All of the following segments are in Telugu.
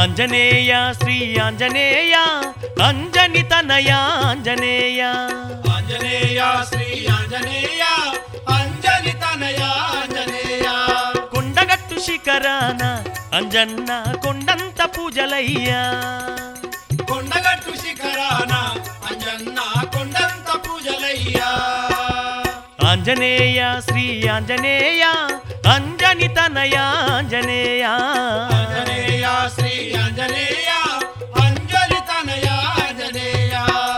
ఆంజనేయ శ్రీ ఆంజనేయ అంజని తనయ ఆంజనేయ ఆంజనేయ శ్రీ ఆంజనేయ అంజని తనయ ఆంజనేయ కొండగట్టు శిఖరాన అంజన్న కొండంత పూజలయ్యా కొండగట్టు శిఖరాన అంజన్న కొండంత పూజలయ్యా ఆంజనేయ శ్రీ ఆంజనేయ అంజని తనయ ఆంజనేయ ఆంజనేయ శ్రీ ఆంజనేయ అంజలి తనయ ఆంజనేయ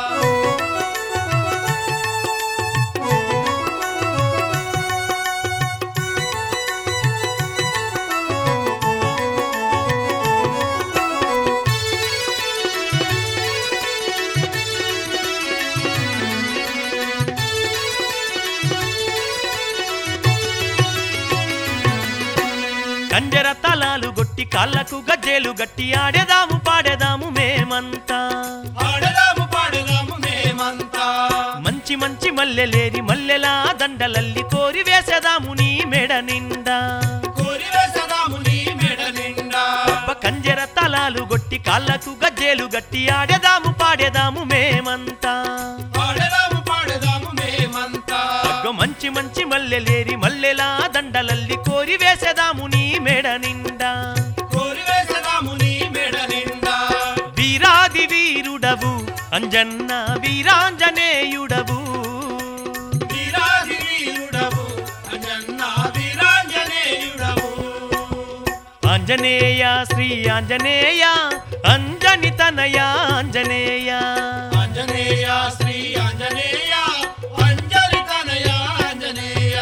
కంజర తలాలు గొట్టి కాళ్ళకు గజ్జేలు గట్టి ఆడేదాము పాడేదాము మేమంతా ఆడదాము పాడదాము మేమంతా మంచి మంచి మల్లెలేరి మల్లెలా దండలల్లి కోరి వేసేదాము నీ మెడ నిండా కోరి వేసదాము నీ మెడ నిండా అబ్బ కంజర తలాలు గొట్టి కాళ్ళకు గజ్జేలు గట్టి ఆడేదాము పాడేదాము మేమంతా ఆడదాము పాడదాము మేమంతా అగ్గ మంచి మంచి మల్లెలేరి మల్లెలా దండలల్లి కోరి వేసేదాము నీ మెడ నిండా కోరి వేసదాము నీ మెడ నిండా వీరాది వీరుడవు అంజన్న వీరాంజనేయుడవు వీరాధి వీరుడవు అంజన్న వీరాంజనేయుడవు ఆంజనేయ శ్రీ ఆంజనేయ అంజని తనయ ఆంజనేయ ఆంజనేయ శ్రీ ఆంజనేయ అంజలి తనయ ఆంజనేయ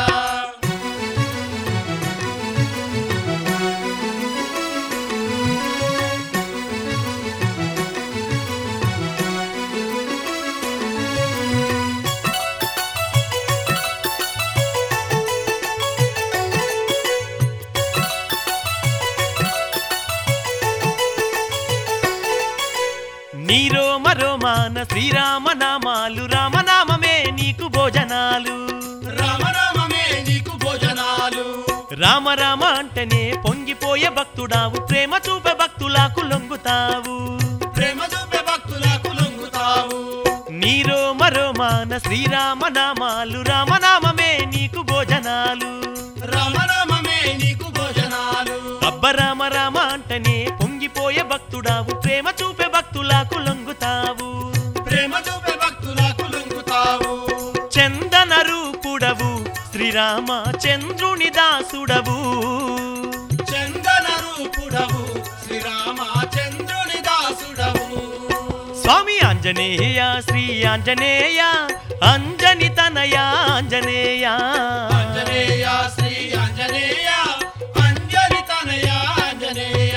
నీరో మరోమాన శ్రీరామ నామాలు రామనామమే నీకు భోజనాలు రామనామమే నీకు భోజనాలు రామ రామ అంటేనే పొంగిపోయే భక్తుడావు ప్రేమ చూపే భక్తులకు లొంగుతావు ప్రేమ చూపే భక్తులకు లొంగుతావు నీరో మరోమాన శ్రీరామ నామాలు రామనామమే నీకు భోజనాలు రామనామమే నీకు భోజనాలు అబ్బ రామ రామ అంటేనే పొంగిపోయే భక్తుడావు ప్రేమ చూపే భక్తులకు లొంగుతావు ప్రేమ చూపే భక్తులకు లొంగుతావు చందన రూపుడవు శ్రీరామ చంద్రుని దాసుడవు చందన రూపుడవు శ్రీరామ చంద్రుని దాసుడవు స్వామి ఆంజనేయ శ్రీ ఆంజనేయ అంజని తనయ ఆంజనేయ ఆంజనేయ శ్రీ ఆంజనేయ అంజలి తనయ ఆంజనేయ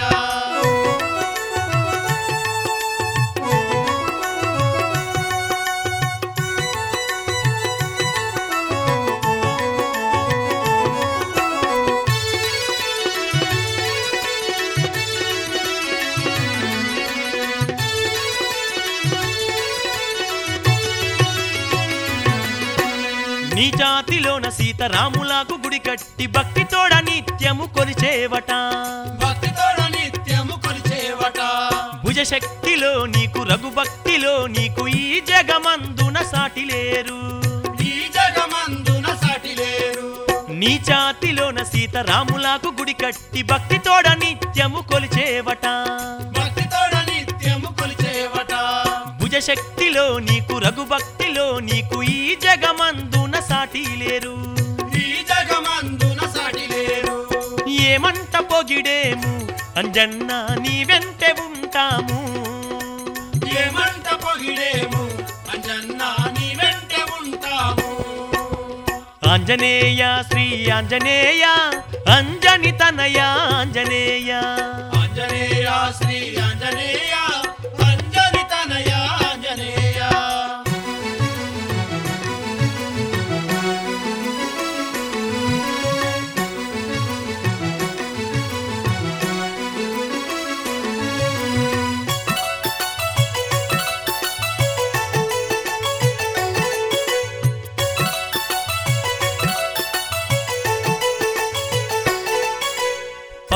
నీ జాతిలోన సీతారాములకు గుడి కట్టి భక్తితోడ నిత్యము కొలిచేవట భక్తితోడ నిత్యము కొలిచేవట భుజశక్తిలో నీకు రఘుభక్తిలో నీకు ఈ జగమందున సాటి లేరు ఈ జగమందున సాటి లేరు నీ జాతిలోన సీతారాములకు గుడి కట్టి భక్తితోడ నిత్యము కొలిచేవట భక్తితోడ నిత్యము కొలిచేవట భుజశక్తిలో నీకు రఘుభక్తిలో నీకు ఈ జగమందున సాటి లేరు ఈ జగమందున సాటి లేరు ఏమంట పొగిడేము అంజన్న నీ వెంటే ఉంటాము ఏమంట పొగిడేము అంజన్న నీ వెంట ఉంటాము ఆంజనేయ శ్రీ ఆంజనేయ అంజని తనయ ఆంజనేయ ఆంజనేయ శ్రీ ఆంజనేయ అంజలి తనయ ఆంజనేయ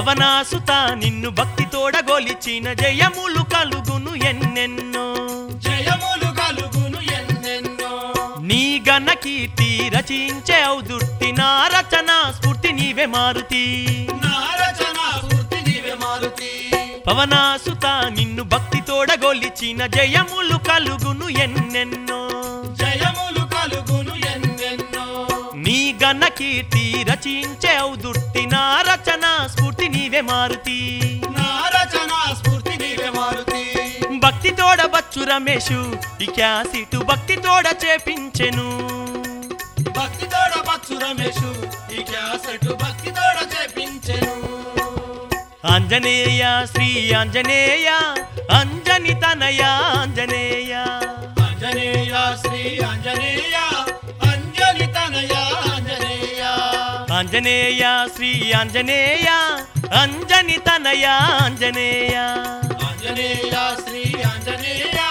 పవనాసుత నిన్ను భక్తితోడ గొలిచిన జయములు కలుగును ఎన్నెన్నో జయములు కలుగును ఎన్నెన్నో నీ గణ కీర్తి రచించే ఔదుర్తి నా రచన స్ఫూర్తి నీవే మారుతి నా రచన స్ఫూర్తి నీవే మారుతి పవనాసుత నిన్ను భక్తితోడ గొలిచిన జయములు కలుగును ఎన్నెన్నో జయములు కలుగును ఎన్నెన్నో నీ గణ కీర్తి రచించే ఔదుర్తి నా రచన స్ఫూర్తి నీవే మారుతి నా రచన స్ఫూర్తి నీవే మారుతి భక్తితోడ బచ్చు రమేషు ఈ క్యాసిటు భక్తితోడ చేపించెను భక్తితోడ బచ్చు రమేషు ఈ క్యాసెట్ భక్తితోడ చేపించెను ఆంజనేయ శ్రీ ఆంజనేయ అంజని తనయ ఆంజనేయ ఆంజనేయ శ్రీ ఆంజనేయ అంజలి తనయ ఆంజనేయ ఆంజనేయ శ్రీ ఆంజనేయ అంజని తనయ ఆంజనేయ ఆంజనేయ శ్రీ ఆంజనేయ